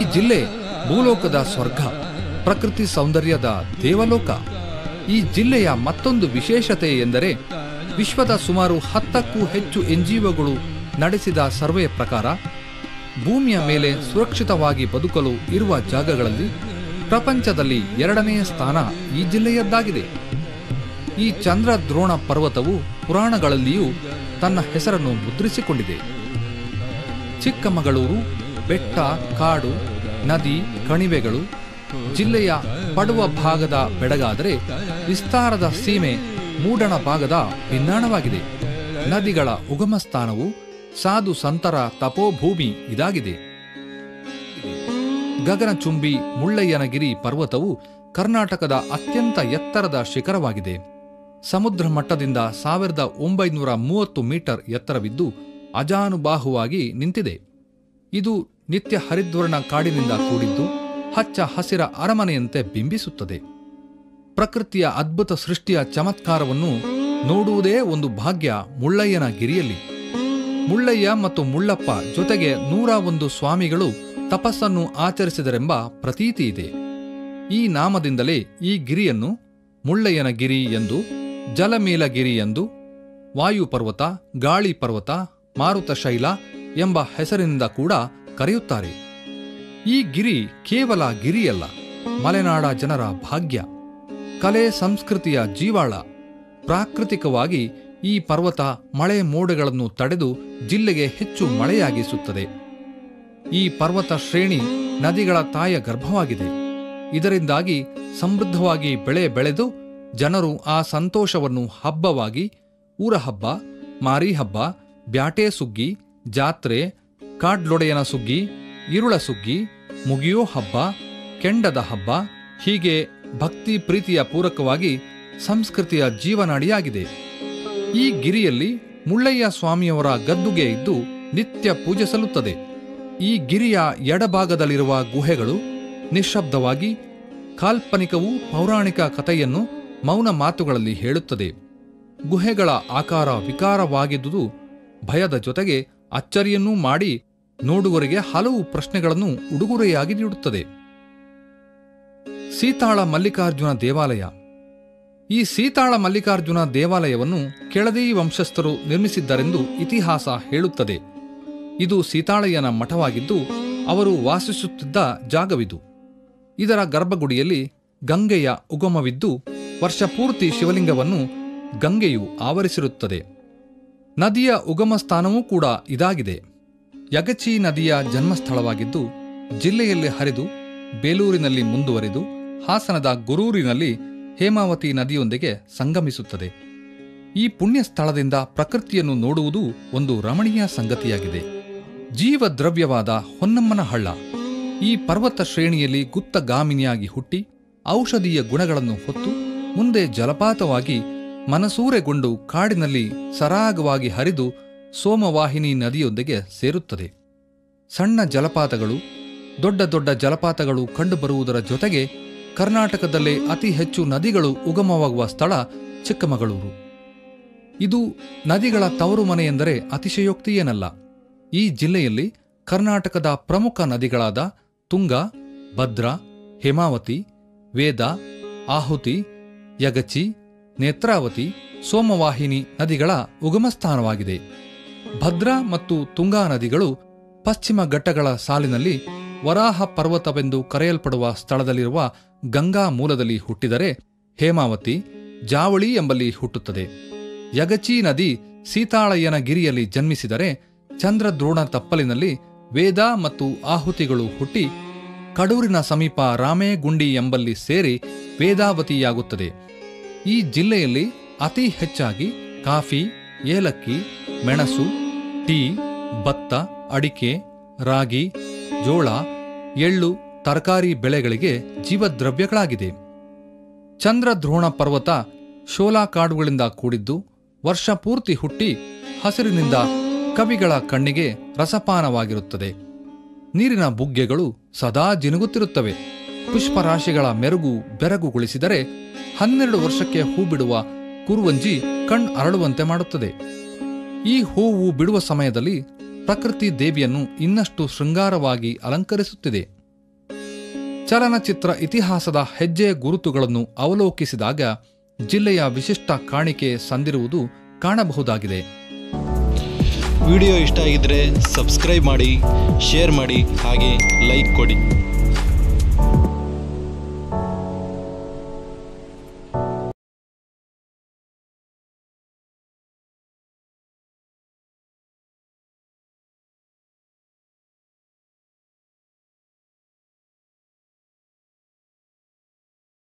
ಈ ಜಿಲ್ಲೆ ಭೂಲೋಕದ ಸ್ವರ್ಗ ಪ್ರಕೃತಿ ಸೌಂದರ್ಯದ ದೇವಲೋಕ ಈ ಜಿಲ್ಲೆಯ ಮತ್ತೊಂದು ವಿಶೇಷತೆ ಎಂದರೆ ವಿಶ್ವದ ಸುಮಾರು ಹತ್ತಕ್ಕೂ ಹೆಚ್ಚು ಎನ್ಜಿಒಗಳು ನಡೆಸಿದ ಸರ್ವೆ ಪ್ರಕಾರ ಭೂಮಿಯ ಮೇಲೆ ಸುರಕ್ಷಿತವಾಗಿ ಬದುಕಲು ಇರುವ ಜಾಗಗಳಲ್ಲಿ ಪ್ರಪಂಚದಲ್ಲಿ ಎರಡನೆಯ ಸ್ಥಾನ ಈ ಜಿಲ್ಲೆಯದ್ದಾಗಿದೆ ಈ ಚಂದ್ರ ದ್ರೋಣ ಪರ್ವತವು ಪುರಾಣಗಳಲ್ಲಿಯೂ ತನ್ನ ಹೆಸರನ್ನು ಮುದ್ರಿಸಿಕೊಂಡಿದೆ ಚಿಕ್ಕಮಗಳೂರು ಬೆಟ್ಟ ಕಾಡು ನದಿ ಕಣಿವೆಗಳು ಜಿಲ್ಲೆಯ ಪಡುವ ಭಾಗದ ಬೆಡಗಾದರೆ ವಿಸ್ತಾರದ ಸೀಮೆ ಮೂಡಣ ಭಾಗದ ಭಿನ್ನಾಣವಾಗಿದೆ ನದಿಗಳ ಉಗಮ ಸ್ಥಾನವು ಸಾಧು ಸಂತರ ತಪೋಭೂಮಿ ಇದಾಗಿದೆ ಗಗನಚುಂಬಿ ಮುಳ್ಳಯ್ಯನಗಿರಿ ಪರ್ವತವು ಕರ್ನಾಟಕದ ಅತ್ಯಂತ ಎತ್ತರದ ಶಿಖರವಾಗಿದೆ ಸಮುದ್ರ ಮಟ್ಟದಿಂದ ಸಾವಿರದ ಒಂಬೈನೂರ ಮೂವತ್ತು ಮೀಟರ್ ಎತ್ತರವಿದ್ದು ಅಜಾನುಬಾಹುವಾಗಿ ನಿಂತಿದೆ ಇದು ನಿತ್ಯ ಹರಿದ್ವರ್ಣ ಕಾಡಿನಿಂದ ಕೂಡಿದ್ದು ಹಚ್ಚ ಹಸಿರ ಅರಮನೆಯಂತೆ ಬಿಂಬಿಸುತ್ತದೆ ಪ್ರಕೃತಿಯ ಅದ್ಭುತ ಸೃಷ್ಟಿಯ ಚಮತ್ಕಾರವನ್ನು ನೋಡುವುದೇ ಒಂದು ಭಾಗ್ಯ ಮುಳ್ಳಯ್ಯನ ಗಿರಿಯಲ್ಲಿ ಮುಳ್ಳಯ್ಯ ಮತ್ತು ಮುಳ್ಳಪ್ಪ ಜೊತೆಗೆ ನೂರ ಒಂದು ಸ್ವಾಮಿಗಳು ತಪಸ್ಸನ್ನು ಆಚರಿಸಿದರೆಂಬ ಪ್ರತೀತಿ ಇದೆ ಈ ನಾಮದಿಂದಲೇ ಈ ಗಿರಿಯನ್ನು ಮುಳ್ಳಯ್ಯನ ಗಿರಿ ಎಂದು ಜಲಮೇಲಗಿರಿ ಎಂದು ವಾಯುಪರ್ವತ ಗಾಳಿ ಪರ್ವತ ಮಾರುತ ಶೈಲ ಎಂಬ ಹೆಸರಿನಿಂದ ಕೂಡ ಕರೆಯುತ್ತಾರೆ ಈ ಗಿರಿ ಕೇವಲ ಗಿರಿಯಲ್ಲ ಮಲೆನಾಡ ಜನರ ಭಾಗ್ಯ ಕಲೆ ಸಂಸ್ಕೃತಿಯ ಜೀವಾಳ ಪ್ರಾಕೃತಿಕವಾಗಿ ಈ ಪರ್ವತ ಮಳೆ ಮೋಡಗಳನ್ನು ತಡೆದು ಜಿಲ್ಲೆಗೆ ಹೆಚ್ಚು ಮಳೆಯಾಗಿಸುತ್ತದೆ ಈ ಪರ್ವತ ಶ್ರೇಣಿ ನದಿಗಳ ತಾಯ ಗರ್ಭವಾಗಿದೆ ಇದರಿಂದಾಗಿ ಸಮೃದ್ಧವಾಗಿ ಬೆಳೆ ಬೆಳೆದು ಜನರು ಆ ಸಂತೋಷವನ್ನು ಹಬ್ಬವಾಗಿ ಊರ ಹಬ್ಬ ಮಾರಿ ಹಬ್ಬ ಬ್ಯಾಟೆ ಸುಗ್ಗಿ ಜಾತ್ರೆ ಕಾಡ್ಲೊಡೆಯನ ಸುಗ್ಗಿ ಇರುಳ ಸುಗ್ಗಿ ಮುಗಿಯೋ ಹಬ್ಬ ಕೆಂಡದ ಹಬ್ಬ ಹೀಗೆ ಭಕ್ತಿ ಪ್ರೀತಿಯ ಪೂರಕವಾಗಿ ಸಂಸ್ಕೃತಿಯ ಜೀವನಾಡಿಯಾಗಿದೆ ಈ ಗಿರಿಯಲ್ಲಿ ಮುಳ್ಳಯ್ಯ ಸ್ವಾಮಿಯವರ ಗದ್ದುಗೆ ಇದ್ದು ನಿತ್ಯ ಪೂಜೆ ಸಲ್ಲುತ್ತದೆ ಈ ಗಿರಿಯ ಎಡಭಾಗದಲ್ಲಿರುವ ಗುಹೆಗಳು ನಿಶ್ಶಬ್ದವಾಗಿ ಕಾಲ್ಪನಿಕವೂ ಪೌರಾಣಿಕ ಕಥೆಯನ್ನು ಮೌನ ಮಾತುಗಳಲ್ಲಿ ಹೇಳುತ್ತದೆ ಗುಹೆಗಳ ಆಕಾರ ವಿಕಾರವಾಗಿದ್ದುದು ಭಯದ ಜೊತೆಗೆ ಅಚ್ಚರಿಯನ್ನೂ ಮಾಡಿ ನೋಡುವರಿಗೆ ಹಲವು ಪ್ರಶ್ನೆಗಳನ್ನು ಉಡುಗೊರೆಯಾಗಿ ನೀಡುತ್ತದೆ ಸೀತಾಳ ಮಲ್ಲಿಕಾರ್ಜುನ ದೇವಾಲಯ ಈ ಸೀತಾಳ ಮಲ್ಲಿಕಾರ್ಜುನ ದೇವಾಲಯವನ್ನು ಕೆಳದಿ ವಂಶಸ್ಥರು ನಿರ್ಮಿಸಿದ್ದರೆಂದು ಇತಿಹಾಸ ಹೇಳುತ್ತದೆ ಇದು ಸೀತಾಳಯ್ಯನ ಮಠವಾಗಿದ್ದು ಅವರು ವಾಸಿಸುತ್ತಿದ್ದ ಜಾಗವಿದು ಇದರ ಗರ್ಭಗುಡಿಯಲ್ಲಿ ಗಂಗೆಯ ಉಗಮವಿದ್ದು ವರ್ಷಪೂರ್ತಿ ಶಿವಲಿಂಗವನ್ನು ಗಂಗೆಯು ಆವರಿಸಿರುತ್ತದೆ ನದಿಯ ಉಗಮ ಸ್ಥಾನವೂ ಕೂಡ ಇದಾಗಿದೆ ಯಗಚಿ ನದಿಯ ಜನ್ಮಸ್ಥಳವಾಗಿದ್ದು ಜಿಲ್ಲೆಯಲ್ಲಿ ಹರಿದು ಬೇಲೂರಿನಲ್ಲಿ ಮುಂದುವರಿದು ಹಾಸನದ ಗುರೂರಿನಲ್ಲಿ ಹೇಮಾವತಿ ನದಿಯೊಂದಿಗೆ ಸಂಗಮಿಸುತ್ತದೆ ಈ ಪುಣ್ಯ ಸ್ಥಳದಿಂದ ಪ್ರಕೃತಿಯನ್ನು ನೋಡುವುದು ಒಂದು ರಮಣೀಯ ಸಂಗತಿಯಾಗಿದೆ ಜೀವದ್ರವ್ಯವಾದ ಹೊನ್ನಮ್ಮನ ಹಳ್ಳ ಈ ಪರ್ವತ ಶ್ರೇಣಿಯಲ್ಲಿ ಗುಪ್ತಗಾಮಿನಿಯಾಗಿ ಹುಟ್ಟಿ ಔಷಧೀಯ ಗುಣಗಳನ್ನು ಹೊತ್ತು ಮುಂದೆ ಜಲಪಾತವಾಗಿ ಮನಸೂರೆಗೊಂಡು ಕಾಡಿನಲ್ಲಿ ಸರಾಗವಾಗಿ ಹರಿದು ಸೋಮವಾಹಿನಿ ನದಿಯೊಂದಿಗೆ ಸೇರುತ್ತದೆ ಸಣ್ಣ ಜಲಪಾತಗಳು ದೊಡ್ಡ ದೊಡ್ಡ ಜಲಪಾತಗಳು ಕಂಡುಬರುವುದರ ಜೊತೆಗೆ ಕರ್ನಾಟಕದಲ್ಲೇ ಅತಿ ಹೆಚ್ಚು ನದಿಗಳು ಉಗಮವಾಗುವ ಸ್ಥಳ ಚಿಕ್ಕಮಗಳೂರು ಇದು ನದಿಗಳ ತವರು ಮನೆ ಎಂದರೆ ಅತಿಶಯೋಕ್ತಿಯೇನಲ್ಲ ಈ ಜಿಲ್ಲೆಯಲ್ಲಿ ಕರ್ನಾಟಕದ ಪ್ರಮುಖ ನದಿಗಳಾದ ತುಂಗ ಭದ್ರಾ ಹೇಮಾವತಿ ವೇದ ಆಹುತಿ ಯಗಚಿ ನೇತ್ರಾವತಿ ಸೋಮವಾಹಿನಿ ನದಿಗಳ ಉಗಮ ಸ್ಥಾನವಾಗಿದೆ ಭದ್ರಾ ಮತ್ತು ತುಂಗಾ ನದಿಗಳು ಪಶ್ಚಿಮ ಘಟ್ಟಗಳ ಸಾಲಿನಲ್ಲಿ ವರಾಹ ಪರ್ವತವೆಂದು ಕರೆಯಲ್ಪಡುವ ಸ್ಥಳದಲ್ಲಿರುವ ಗಂಗಾ ಮೂಲದಲ್ಲಿ ಹುಟ್ಟಿದರೆ ಹೇಮಾವತಿ ಜಾವಳಿ ಎಂಬಲ್ಲಿ ಹುಟ್ಟುತ್ತದೆ ಯಗಚಿ ನದಿ ಸೀತಾಳಯ್ಯನ ಗಿರಿಯಲ್ಲಿ ಜನ್ಮಿಸಿದರೆ ಚಂದ್ರದ್ರೋಣ ತಪ್ಪಲಿನಲ್ಲಿ ವೇದ ಮತ್ತು ಆಹುತಿಗಳು ಹುಟ್ಟಿ ಕಡೂರಿನ ಸಮೀಪ ರಾಮೇಗುಂಡಿ ಎಂಬಲ್ಲಿ ಸೇರಿ ವೇದಾವತಿಯಾಗುತ್ತದೆ ಈ ಜಿಲ್ಲೆಯಲ್ಲಿ ಅತಿ ಹೆಚ್ಚಾಗಿ ಕಾಫಿ ಏಲಕ್ಕಿ ಮೆಣಸು ಟೀ ಭತ್ತ ಅಡಿಕೆ ರಾಗಿ ಜೋಳ ಎಳ್ಳು ತರಕಾರಿ ಬೆಳೆಗಳಿಗೆ ಜೀವದ್ರವ್ಯಗಳಾಗಿದೆ ಚಂದ್ರದ್ರೋಣ ಪರ್ವತ ಶೋಲಾ ಕಾಡುಗಳಿಂದ ಕೂಡಿದ್ದು ವರ್ಷ ಪೂರ್ತಿ ಹುಟ್ಟಿ ಹಸಿರಿನಿಂದ ಕವಿಗಳ ಕಣ್ಣಿಗೆ ರಸಪಾನವಾಗಿರುತ್ತದೆ ನೀರಿನ ಬುಗ್ಗೆಗಳು ಸದಾ ಜಿನುಗುತ್ತಿರುತ್ತವೆ ಪುಷ್ಪರಾಶಿಗಳ ಮೆರುಗು ಬೆರಗುಗೊಳಿಸಿದರೆ ಹನ್ನೆರಡು ವರ್ಷಕ್ಕೆ ಹೂ ಬಿಡುವ ಕುರುವಂಜಿ ಕಣ್ ಅರಳುವಂತೆ ಮಾಡುತ್ತದೆ ಈ ಹೂವು ಬಿಡುವ ಸಮಯದಲ್ಲಿ ಪ್ರಕೃತಿ ದೇವಿಯನ್ನು ಇನ್ನಷ್ಟು ಶೃಂಗಾರವಾಗಿ ಅಲಂಕರಿಸುತ್ತಿದೆ ಚಲನಚಿತ್ರ ಇತಿಹಾಸದ ಹೆಜ್ಜೆ ಗುರುತುಗಳನ್ನು ಅವಲೋಕಿಸಿದಾಗ ಜಿಲ್ಲೆಯ ವಿಶಿಷ್ಟ ಕಾಣಿಕೆ ಸಂದಿರುವುದು ಕಾಣಬಹುದಾಗಿದೆ ವಿಡಿಯೋ ಇಷ್ಟ ಆಗಿದ್ರೆ ಸಬ್ಸ್ಕ್ರೈಬ್ ಮಾಡಿ ಶೇರ್ ಮಾಡಿ ಹಾಗೆ ಲೈಕ್ ಕೊಡಿ